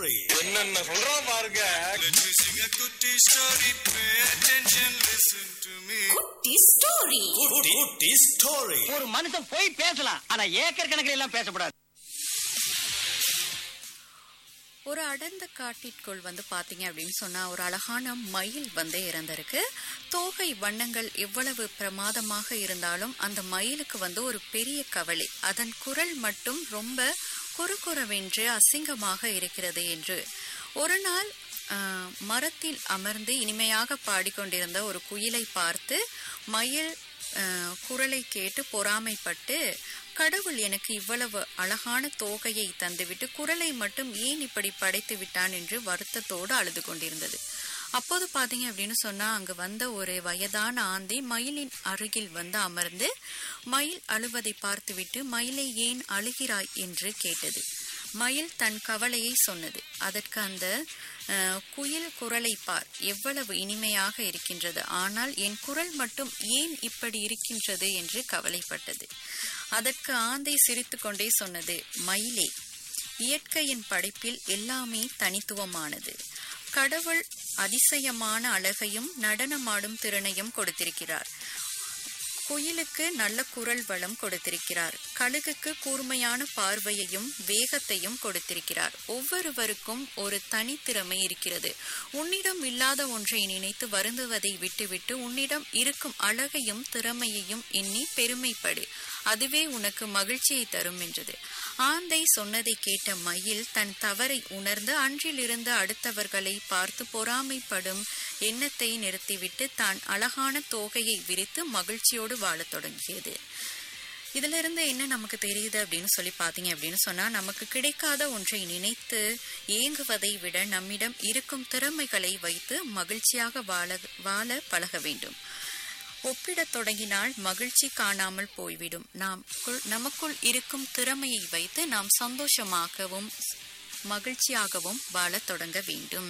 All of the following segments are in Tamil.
story. என்னென்ன சொல்றான் பாருங்க Let me sing a goody story. Pay attention, listen to me. குட்டி ஸ்டோரி Goody, goody story. ஒரு மனுஷன் போய் பேசலாம் ஆனா ஏக்கர் கணக்கில் எல்லாம் பேசக்கூடாது ஒரு அடர்ந்த காட்டிற்குள் வந்து பாத்தீங்க அப்படின்னு சொன்னா ஒரு அழகான மயில் வந்து இறந்திருக்கு தோகை வண்ணங்கள் எவ்வளவு பிரமாதமாக இருந்தாலும் அந்த மயிலுக்கு வந்து ஒரு பெரிய கவலை அதன் குரல் மட்டும் ரொம்ப குறுகுறவென்று அசிங்கமாக இருக்கிறது என்று ஒரு நாள் ஆஹ், மரத்தில் அமர்ந்து இனிமையாக பாடிக்கொண்டிருந்த ஒரு குயிலை பார்த்து மயில் ஆஹ், குரலை கேட்டு பொறாமைப்பட்டு கடவுள் எனக்கு இவ்வளவு அழகான தோகையை தந்துவிட்டு குரலை மட்டும் ஏன் இப்படி படைத்து விட்டான் என்று வருத்தத்தோடு அழுது கொண்டிருந்தது அப்போது பாத்தீங்க அப்படின்னு சொன்னா அங்கு வந்த ஒரு வயதான ஆந்தை மயிலின் அருகில் வந்து அமர்ந்து மயில் அழுவதை பார்த்துவிட்டு மயிலை ஏன் அழுகிறாய் என்று கேட்டது மயில் தன் கவலையை சொன்னது அதற்கு அந்த அஹ், குயில் குரலை பார் எவ்வளவு இனிமையாக இருக்கின்றது ஆனால் என் குரல் மட்டும் ஏன் இப்படி இருக்கின்றது என்று கவலைப்பட்டது அதற்கு ஆந்தை சிரித்துக்கொண்டே சொன்னது மயிலே இயற்கையின் படைப்பில் எல்லாமே தனித்துவமானது கடவுள் அதிசயமான அழகையும் நடனமாடும் திறனையும் கொடுத்திருக்கிறார் குயிலுக்கு நல்ல குரல் வளம் கொடுத்திருக்கிறார் கழுகுக்கு கூர்மையான பார்வையையும் வேகத்தையும் கொடுத்திருக்கிறார் ஒவ்வொருவருக்கும் ஒரு தனித்திறமை இருக்கிறது உன்னிடம் இல்லாத ஒன்றை நினைத்து வருந்துவதை விட்டுவிட்டு உன்னிடம் இருக்கும் அழகையும் திறமையையும் எண்ணி பெருமைப்படு அதுவே உனக்கு மகிழ்ச்சியை தரும் என்றது ஆந்தை சொன்னதை கேட்ட மயில் தன் தவறை உணர்ந்து அன்றிலிருந்து அடுத்தவர்களை பார்த்து பொறாமைப்படும் எண்ணத்தை நிறுத்திவிட்டு தான் அழகான தோகையை விரித்து மகிழ்ச்சியோடு வாழத் தொடங்கியது இதுல இருந்து என்ன நமக்கு தெரியுது அப்படின்னு சொல்லி பாத்தீங்க அப்படின்னு சொன்னா நமக்கு கிடைக்காத ஒன்றை நினைத்து ஏங்குவதை விட நம்மிடம் இருக்கும் திறமைகளை வைத்து மகிழ்ச்சியாக வாழ வாழ பழக வேண்டும் ஒப்பிடத் தொடங்கினால் மகிழ்ச்சி காணாமல் போய்விடும் நாம் குள்- நமக்குள் இருக்கும் திறமையை வைத்து நாம் சந்தோஷமாகவும் மகிழ்ச்சியாகவும் வாழத் தொடங்க வேண்டும்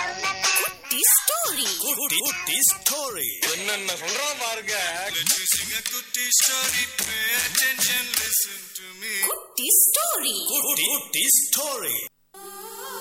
குட்டி ஸ்டோரி Goody, goody story. என்னென்ன சொல்றான் பாருங்க Let me sing a goody story. Pay attention, listen to me. குட்டி ஸ்டோரி Goody, goody story.